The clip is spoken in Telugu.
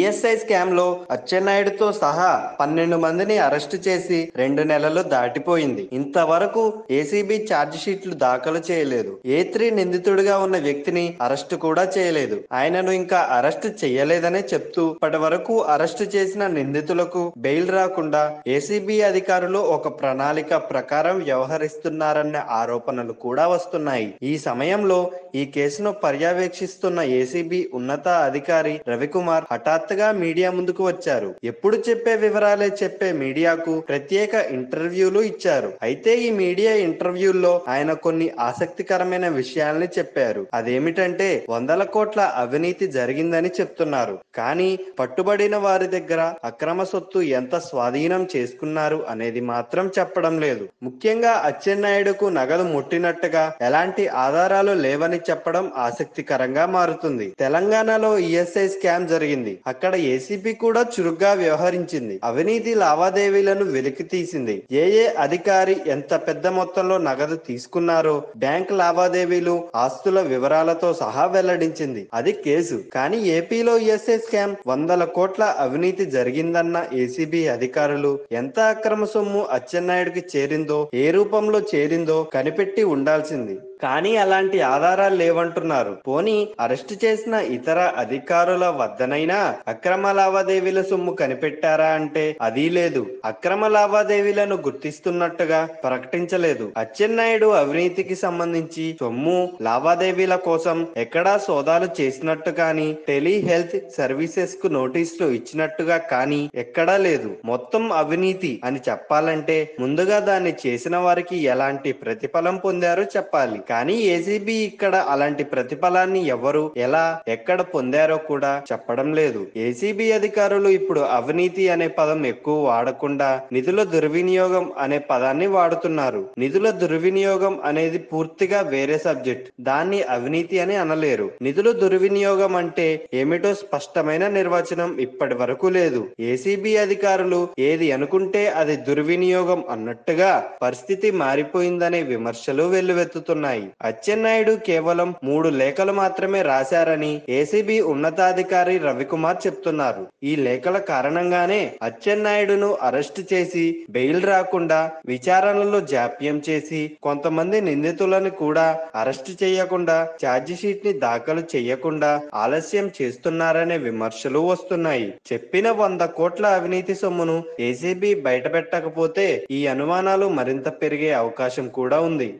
ఈఎస్ఐ స్కామ్ లో అచ్చెన్నాయుడుతో సహా పన్నెండు మందిని అరెస్టు చేసి రెండు నెలలు దాటిపోయింది ఇంతవరకు ఏసీబీ ఛార్జ్ షీట్లు దాఖలు చేయలేదు ఏ త్రీ నిందితుడిగా ఉన్న వ్యక్తిని అరెస్టు కూడా చేయలేదు ఆయనను ఇంకా అరెస్టు చేయలేదనే చెప్తూ ఇప్పటి వరకు అరెస్టు చేసిన నిందితులకు బెయిల్ రాకుండా ఏసీబీ అధికారులు ఒక ప్రణాళిక ప్రకారం వ్యవహరిస్తున్నారన్న ఆరోపణలు కూడా వస్తున్నాయి ఈ సమయంలో ఈ కేసును పర్యవేక్షిస్తున్న ఏసీబీ ఉన్నత అధికారి రవికుమార్ హఠాత్తుగా మీడియా ముందుకు వచ్చారు ఎప్పుడు చెప్పే వివరాలే చెప్పే మీడియాకు ప్రత్యేక ఇంటర్వ్యూలు ఇచ్చారు అయితే ఈ మీడియా ఇంటర్వ్యూల్లో ఆయన కొన్ని ఆసక్తికరమైన విషయాల్ని చెప్పారు అదేమిటంటే వందల కోట్ల అవినీతి జరిగిందని చెప్తున్నారు కానీ పట్టుబడిన వారి దగ్గర అక్రమ సొత్తు ఎంత స్వాధీనం చేసుకున్నారు అనేది మాత్రం చెప్పడం లేదు ముఖ్యంగా అచ్చెన్నాయుడుకు నగదు ముట్టినట్టుగా ఎలాంటి ఆధారాలు లేవని చెప్పడం ఆసక్తికరంగా మారుతుంది తెలంగాణలో ఈఎస్ఐ స్కామ్ జరిగింది అక్కడ ఏసీబీ కూడా చురుగ్గా వ్యవహరించింది అవినీతి లావాదేవీలను వెలికి తీసింది ఏ ఏ అధికారి ఎంత పెద్ద మొత్తంలో నగదు తీసుకున్నారో బ్యాంక్ లావాదేవీలు ఆస్తుల వివరాలతో సహా వెల్లడించింది అది కేసు కానీ ఏపీలో ఈఎస్ఐ స్కామ్ వందల కోట్ల అవినీతి జరిగిందన్న ఏసీబీ అధికారులు ఎంత అక్రమ సొమ్ము అచ్చెన్నాయుడికి చేరిందో ఏ రూపంలో చేరిందో కనిపెట్టి ఉండాల్సింది కానీ అలాంటి ఆధారాలు లేవంటున్నారు పోనీ అరెస్టు చేసిన ఇతర అధికారుల వద్దనైనా అక్రమ లావాదేవీల సొమ్ము కనిపెట్టారా అంటే అది లేదు అక్రమ లావాదేవీలను గుర్తిస్తున్నట్టుగా ప్రకటించలేదు అచ్చెన్నాయుడు అవినీతికి సంబంధించి సొమ్ము లావాదేవీల కోసం ఎక్కడా సోదాలు చేసినట్టు కానీ టెలి హెల్త్ సర్వీసెస్ కు నోటీసులు ఇచ్చినట్టుగా కానీ ఎక్కడా లేదు మొత్తం అవినీతి అని చెప్పాలంటే ముందుగా దాన్ని చేసిన వారికి ఎలాంటి ప్రతిఫలం పొందారో చెప్పాలి కానీ ఏసీబీ ఇక్కడ అలాంటి ప్రతిఫలాన్ని ఎవరు ఎలా ఎక్కడ పొందారో కూడా చెప్పడం లేదు ఏసీబీ అధికారులు ఇప్పుడు అవినీతి అనే పదం ఎక్కువ వాడకుండా నిధుల దుర్వినియోగం అనే పదాన్ని వాడుతున్నారు నిధుల దుర్వినియోగం అనేది పూర్తిగా వేరే సబ్జెక్ట్ దాన్ని అవినీతి అని అనలేరు నిధుల దుర్వినియోగం అంటే ఏమిటో స్పష్టమైన నిర్వచనం ఇప్పటి వరకు లేదు ఏసీబీ అధికారులు ఏది అనుకుంటే అది దుర్వినియోగం అన్నట్టుగా పరిస్థితి మారిపోయిందనే విమర్శలు వెల్లువెత్తుతున్నాయి అచ్చెన్నాయుడు కేవలం మూడు లేఖలు మాత్రమే రాశారని ఏసీబీ ఉన్నతాధికారి రవికుమార్ చెప్తున్నారు ఈ లేఖల కారణంగానే అచ్చెన్నాయుడును అరెస్ట్ చేసి బెయిల్ రాకుండా విచారణలో జాప్యం చేసి కొంతమంది నిందితులను కూడా అరెస్ట్ చేయకుండా ఛార్జ్ షీట్ ని దాఖలు చేయకుండా ఆలస్యం చేస్తున్నారనే విమర్శలు వస్తున్నాయి చెప్పిన వంద కోట్ల అవినీతి సొమ్మును ఏసీబీ బయటపెట్టకపోతే ఈ అనుమానాలు మరింత పెరిగే అవకాశం కూడా ఉంది